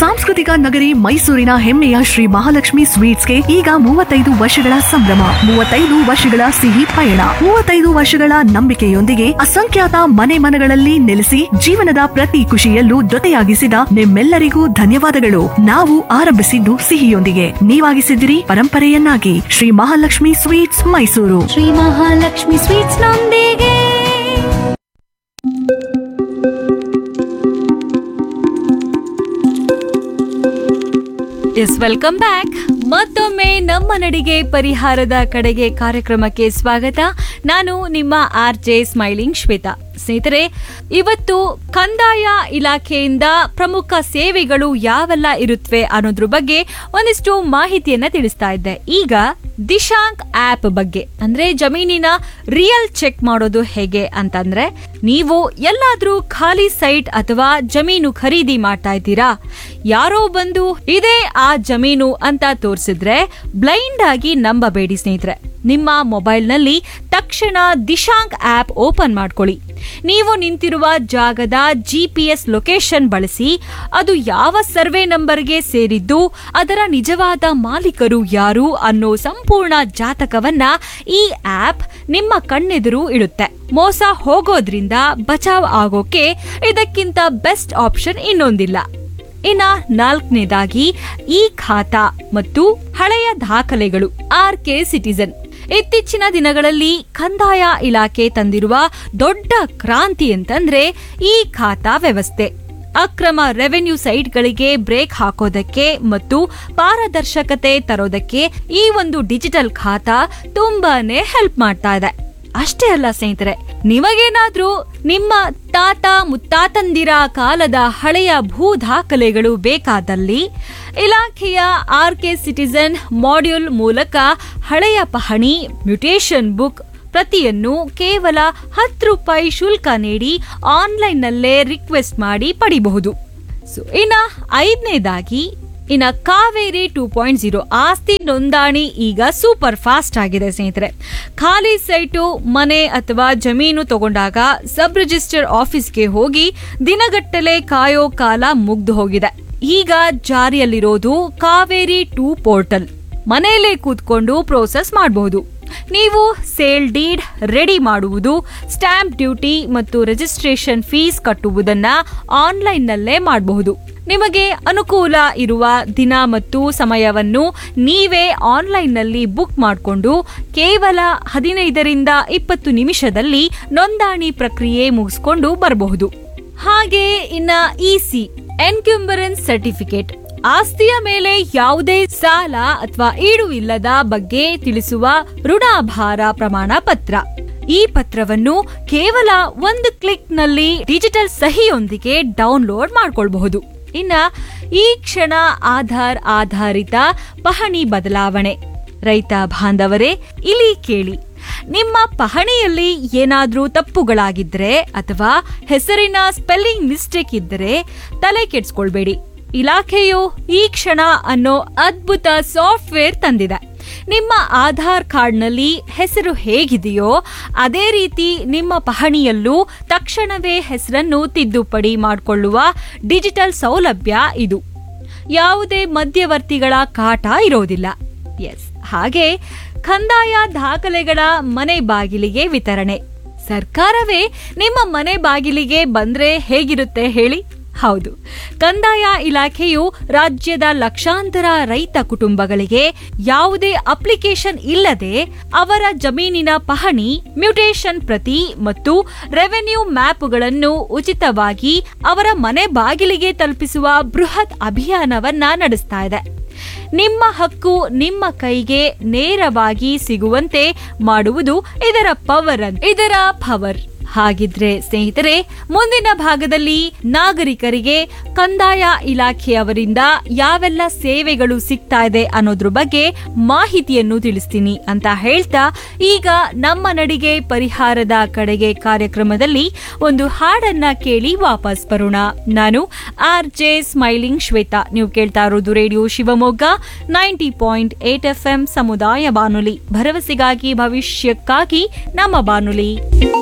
ಸಾಂಸ್ಕೃತಿಕ ನಗರಿ ಮೈಸೂರಿನ ಹೆಮ್ಮೆಯ ಶ್ರೀ ಮಹಾಲಕ್ಷ್ಮಿ ಸ್ವೀಟ್ಸ್ಗೆ ಈಗ ಮೂವತ್ತೈದು ವರ್ಷಗಳ ಸಂಭ್ರಮ ಮೂವತ್ತೈದು ವರ್ಷಗಳ ಸಿಹಿ ಪಯಣ ಮೂವತ್ತೈದು ವರ್ಷಗಳ ನಂಬಿಕೆಯೊಂದಿಗೆ ಅಸಂಖ್ಯಾತ ಮನೆ ಮನಗಳಲ್ಲಿ ನೆಲೆಸಿ ಜೀವನದ ಪ್ರತಿ ಖುಷಿಯಲ್ಲೂ ಜೊತೆಯಾಗಿಸಿದ ನಿಮ್ಮೆಲ್ಲರಿಗೂ ಧನ್ಯವಾದಗಳು ನಾವು ಆರಂಭಿಸಿದ್ದು ಸಿಹಿಯೊಂದಿಗೆ ನೀವಾಗಿಸಿದಿರಿ ಪರಂಪರೆಯನ್ನಾಗಿ ಶ್ರೀ ಮಹಾಲಕ್ಷ್ಮಿ ಸ್ವೀಟ್ಸ್ ಮೈಸೂರು ಶ್ರೀ ಮಹಾಲಕ್ಷ್ಮಿ ಸ್ವೀಟ್ಸ್ ನೊಂದಿಗೆ ಎಸ್ ವೆಲ್ಕಮ್ ಬ್ಯಾಕ್ ಮತ್ತೊಮ್ಮೆ ನಮ್ಮ ನಡಿಗೆ ಪರಿಹಾರದ ಕಡೆಗೆ ಕಾರ್ಯಕ್ರಮಕ್ಕೆ ಸ್ವಾಗತ ನಾನು ನಿಮ್ಮ ಆರ್ ಜೆ ಸ್ಮೈಲಿಂಗ್ ಶ್ವೇತಾ ಸ್ನೇಹಿತರೆ ಇವತ್ತು ಕಂದಾಯ ಇಲಾಖೆಯಿಂದ ಪ್ರಮುಖ ಸೇವೆಗಳು ಯಾವೆಲ್ಲ ಇರುತ್ತವೆ ಅನ್ನೋದ್ರ ಬಗ್ಗೆ ಒಂದಿಷ್ಟು ಮಾಹಿತಿಯನ್ನ ತಿಳಿಸ್ತಾ ಇದ್ದೆ ಈಗ ದಿಶಾಂಕ್ ಆಪ್ ಬಗ್ಗೆ ಅಂದ್ರೆ ಜಮೀನಿನ ರಿಯಲ್ ಚೆಕ್ ಮಾಡೋದು ಹೇಗೆ ಅಂತಂದ್ರೆ ನೀವು ಎಲ್ಲಾದ್ರೂ ಖಾಲಿ ಸೈಟ್ ಅಥವಾ ಜಮೀನು ಖರೀದಿ ಮಾಡ್ತಾ ಇದ್ದೀರಾ ಯಾರೋ ಬಂದು ಇದೇ ಆ ಜಮೀನು ಅಂತ ತೋರಿಸಿದ್ರೆ ಬ್ಲೈಂಡ್ ಆಗಿ ನಂಬಬೇಡಿ ಸ್ನೇಹಿತರೆ ನಿಮ್ಮ ಮೊಬೈಲ್ನಲ್ಲಿ ತಕ್ಷಣ ದಿಶಾಂಕ್ ಆಪ್ ಓಪನ್ ಮಾಡ್ಕೊಳ್ಳಿ ನೀವು ನಿಂತಿರುವ ಜಾಗದ ಜಿ ಪಿ ಎಸ್ ಲೊಕೇಶನ್ ಬಳಸಿ ಅದು ಯಾವ ಸರ್ವೆ ನಂಬರ್ಗೆ ಸೇರಿದ್ದು ಅದರ ನಿಜವಾದ ಮಾಲೀಕರು ಯಾರು ಅನ್ನೋ ಸಂಪೂರ್ಣ ಜಾತಕವನ್ನ ಈ ಆಪ್ ನಿಮ್ಮ ಕಣ್ಣೆದುರು ಇಡುತ್ತೆ ಮೋಸ ಹೋಗೋದ್ರಿಂದ ಬಚಾವ್ ಆಗೋಕೆ ಇದಕ್ಕಿಂತ ಬೆಸ್ಟ್ ಆಪ್ಷನ್ ಇನ್ನೊಂದಿಲ್ಲ ಇನ್ನ ನಾಲ್ಕನೇದಾಗಿ ಈ ಖಾತಾ ಮತ್ತು ಹಳೆಯ ದಾಖಲೆಗಳು ಆರ್ ಕೆ ಸಿಟಿಸನ್ ಇತ್ತೀಚಿನ ದಿನಗಳಲ್ಲಿ ಕಂದಾಯ ಇಲಾಖೆ ತಂದಿರುವ ದೊಡ್ಡ ಕ್ರಾಂತಿ ಅಂತಂದ್ರೆ ಈ ಖಾತಾ ವ್ಯವಸ್ಥೆ ಅಕ್ರಮ ರೆವೆನ್ಯೂ ಸೈಟ್ಗಳಿಗೆ ಬ್ರೇಕ್ ಹಾಕೋದಕ್ಕೆ ಮತ್ತು ಪಾರದರ್ಶಕತೆ ತರೋದಕ್ಕೆ ಈ ಒಂದು ಡಿಜಿಟಲ್ ಖಾತಾ ತುಂಬಾನೇ ಹೆಲ್ಪ್ ಮಾಡ್ತಾ ಇದೆ ಅಷ್ಟೇ ಅಲ್ಲ ಸ್ನೇಹಿತರೆ ನಿಮಗೇನಾದ್ರೂ ನಿಮ್ಮ ತಾತ ಮುತ್ತಾತಂದಿರ ಕಾಲದ ಹಳೆಯ ಭೂ ದಾಖಲೆಗಳು ಬೇಕಾದಲ್ಲಿ ಇಲಾಖೆಯ ಆರ್ ಕೆ ಸಿಟಿಸನ್ ಮಾಡ್ಯೂಲ್ ಮೂಲಕ ಹಳೆಯ ಪಹಣಿ ಮ್ಯೂಟೇಶನ್ ಬುಕ್ ಪ್ರತಿಯನ್ನು ಕೇವಲ ಹತ್ತು ರೂಪಾಯಿ ಶುಲ್ಕ ನೀಡಿ ಆನ್ಲೈನ್ನಲ್ಲೇ ರಿಕ್ವೆಸ್ಟ್ ಮಾಡಿ ಪಡಿಬಹುದು ಸೊ ಇನ್ನ ಐದನೇದಾಗಿ ಇನ್ನ ಕಾವೇರಿ ಟೂ ಪಾಯಿಂಟ್ ಜೀರೋ ಆಸ್ತಿ ನೋಂದಣಿ ಈಗ ಸೂಪರ್ ಫಾಸ್ಟ್ ಆಗಿದೆ ಸ್ನೇಹಿತರೆ ಖಾಲಿ ಸೈಟು ಮನೆ ಅಥವಾ ಜಮೀನು ತಗೊಂಡಾಗ ಸಬ್ ರಿಜಿಸ್ಟರ್ ಆಫೀಸ್ಗೆ ಹೋಗಿ ದಿನಗಟ್ಟಲೆ ಕಾಯೋ ಕಾಲ ಮುಗ್ದು ಹೋಗಿದೆ ಈಗ ಜಾರಿಯಲ್ಲಿರೋದು ಕಾವೇರಿ ಟೂ ಪೋರ್ಟಲ್ ಮನೆಯಲ್ಲೇ ಕೂತ್ಕೊಂಡು ಪ್ರೋಸೆಸ್ ಮಾಡಬಹುದು ನೀವು ಸೇಲ್ ಡೀಡ್ ರೆಡಿ ಮಾಡುವುದು ಸ್ಟಾಂಪ್ ಡ್ಯೂಟಿ ಮತ್ತು ರಿಜಿಸ್ಟ್ರೇಷನ್ ಫೀಸ್ ಕಟ್ಟುವುದನ್ನ ಆನ್ಲೈನ್ನಲ್ಲೇ ಮಾಡಬಹುದು ನಿಮಗೆ ಅನುಕೂಲ ಇರುವ ದಿನ ಮತ್ತು ಸಮಯವನ್ನು ನೀವೇ ಆನ್ಲೈನ್ನಲ್ಲಿ ಬುಕ್ ಮಾಡಿಕೊಂಡು ಕೇವಲ ಹದಿನೈದರಿಂದ ಇಪ್ಪತ್ತು ನಿಮಿಷದಲ್ಲಿ ನೋಂದಣಿ ಪ್ರಕ್ರಿಯೆ ಮುಗಿಸ್ಕೊಂಡು ಬರಬಹುದು ಹಾಗೆ ಇನ್ನ ಇಸಿ ಎನ್ಕ್ಯುಂಬರೆನ್ಸ್ ಸರ್ಟಿಫಿಕೇಟ್ ಆಸ್ತಿಯ ಮೇಲೆ ಯಾವುದೇ ಸಾಲ ಅಥವಾ ಈಡು ಇಲ್ಲದ ಬಗ್ಗೆ ತಿಳಿಸುವ ಋಣಾಭಾರ ಪ್ರಮಾಣ ಪತ್ರ ಈ ಪತ್ರವನ್ನು ಕೇವಲ ಒಂದು ಕ್ಲಿಕ್ ನಲ್ಲಿ ಡಿಜಿಟಲ್ ಸಹಿಯೊಂದಿಗೆ ಡೌನ್ಲೋಡ್ ಮಾಡ್ಕೊಳ್ಬಹುದು ಇನ್ನ ಈ ಕ್ಷಣ ಆಧಾರ್ ಆಧಾರಿತ ಪಹಣಿ ಬದಲಾವಣೆ ರೈತ ಬಾಂಧವರೇ ಇಲ್ಲಿ ಕೇಳಿ ನಿಮ್ಮ ಪಹಣಿಯಲ್ಲಿ ಏನಾದ್ರೂ ತಪ್ಪುಗಳಾಗಿದ್ರೆ ಅಥವಾ ಹೆಸರಿನ ಸ್ಪೆಲ್ಲಿಂಗ್ ಮಿಸ್ಟೇಕ್ ಇದ್ದರೆ ತಲೆ ಕೆಡ್ಸ್ಕೊಳ್ಬೇಡಿ ಇಲಾಖೆಯು ಈ ಕ್ಷಣ ಅನ್ನೋ ಅದ್ಭುತ ಸಾಫ್ಟ್ವೇರ್ ತಂದಿದೆ ನಿಮ್ಮ ಆಧಾರ್ ಕಾರ್ಡ್ನಲ್ಲಿ ಹೆಸರು ಹೇಗಿದೆಯೋ ಅದೇ ರೀತಿ ನಿಮ್ಮ ಪಹಣಿಯಲ್ಲೂ ತಕ್ಷಣವೇ ಹೆಸರನ್ನು ತಿದ್ದುಪಡಿ ಮಾಡಿಕೊಳ್ಳುವ ಡಿಜಿಟಲ್ ಸೌಲಭ್ಯ ಇದು ಯಾವುದೇ ಮಧ್ಯವರ್ತಿಗಳ ಕಾಟ ಇರೋದಿಲ್ಲ ಎಸ್ ಹಾಗೆ ಕಂದಾಯ ದಾಖಲೆಗಳ ಮನೆ ಬಾಗಿಲಿಗೆ ವಿತರಣೆ ಸರ್ಕಾರವೇ ನಿಮ್ಮ ಮನೆ ಬಾಗಿಲಿಗೆ ಬಂದ್ರೆ ಹೇಗಿರುತ್ತೆ ಹೇಳಿ ಹೌದು ಕಂದಾಯ ಇಲಾಖೆಯು ರಾಜ್ಯದ ಲಕ್ಷಾಂತರ ರೈತ ಕುಟುಂಬಗಳಿಗೆ ಯಾವುದೇ ಅಪ್ಲಿಕೇಶನ್ ಇಲ್ಲದೆ ಅವರ ಜಮೀನಿನ ಪಹಣಿ ಮ್ಯೂಟೇಶನ್ ಪ್ರತಿ ಮತ್ತು ರೆವೆನ್ಯೂ ಮ್ಯಾಪ್ಗಳನ್ನು ಉಚಿತವಾಗಿ ಅವರ ಮನೆ ಬಾಗಿಲಿಗೆ ತಲುಪಿಸುವ ಬೃಹತ್ ಅಭಿಯಾನವನ್ನ ನಡೆಸ್ತಾ ಇದೆ ನಿಮ್ಮ ಹಕ್ಕು ನಿಮ್ಮ ಕೈಗೆ ನೇರವಾಗಿ ಸಿಗುವಂತೆ ಮಾಡುವುದು ಇದರ ಪವರ್ ಇದರ ಪವರ್ ಹಾಗಿದ್ರೆ ಸ್ನೇಹಿತರೆ ಮುಂದಿನ ಭಾಗದಲ್ಲಿ ನಾಗರಿಕರಿಗೆ ಕಂದಾಯ ಇಲಾಖೆಯವರಿಂದ ಯಾವೆಲ್ಲ ಸೇವೆಗಳು ಸಿಗ್ತಾ ಇದೆ ಅನ್ನೋದ್ರ ಬಗ್ಗೆ ಮಾಹಿತಿಯನ್ನು ತಿಳಿಸ್ತೀನಿ ಅಂತ ಹೇಳ್ತಾ ಈಗ ನಮ್ಮ ನಡಿಗೆ ಪರಿಹಾರದ ಕಡೆಗೆ ಕಾರ್ಯಕ್ರಮದಲ್ಲಿ ಒಂದು ಹಾಡನ್ನ ಕೇಳಿ ವಾಪಸ್ ಬರೋಣ ನಾನು ಆರ್ ಜೆ ಸ್ಮೈಲಿಂಗ್ ಶ್ವೇತಾ ನೀವು ಕೇಳ್ತಾ ಇರೋದು radio Shivamogga ninety point eight F M ಸಮುದಾಯ ಬಾನುಲಿ ಭರವಸೆಗಾಗಿ ಭವಿಷ್ಯಕ್ಕಾಗಿ ನಮ್ಮ ಬಾನುಲಿ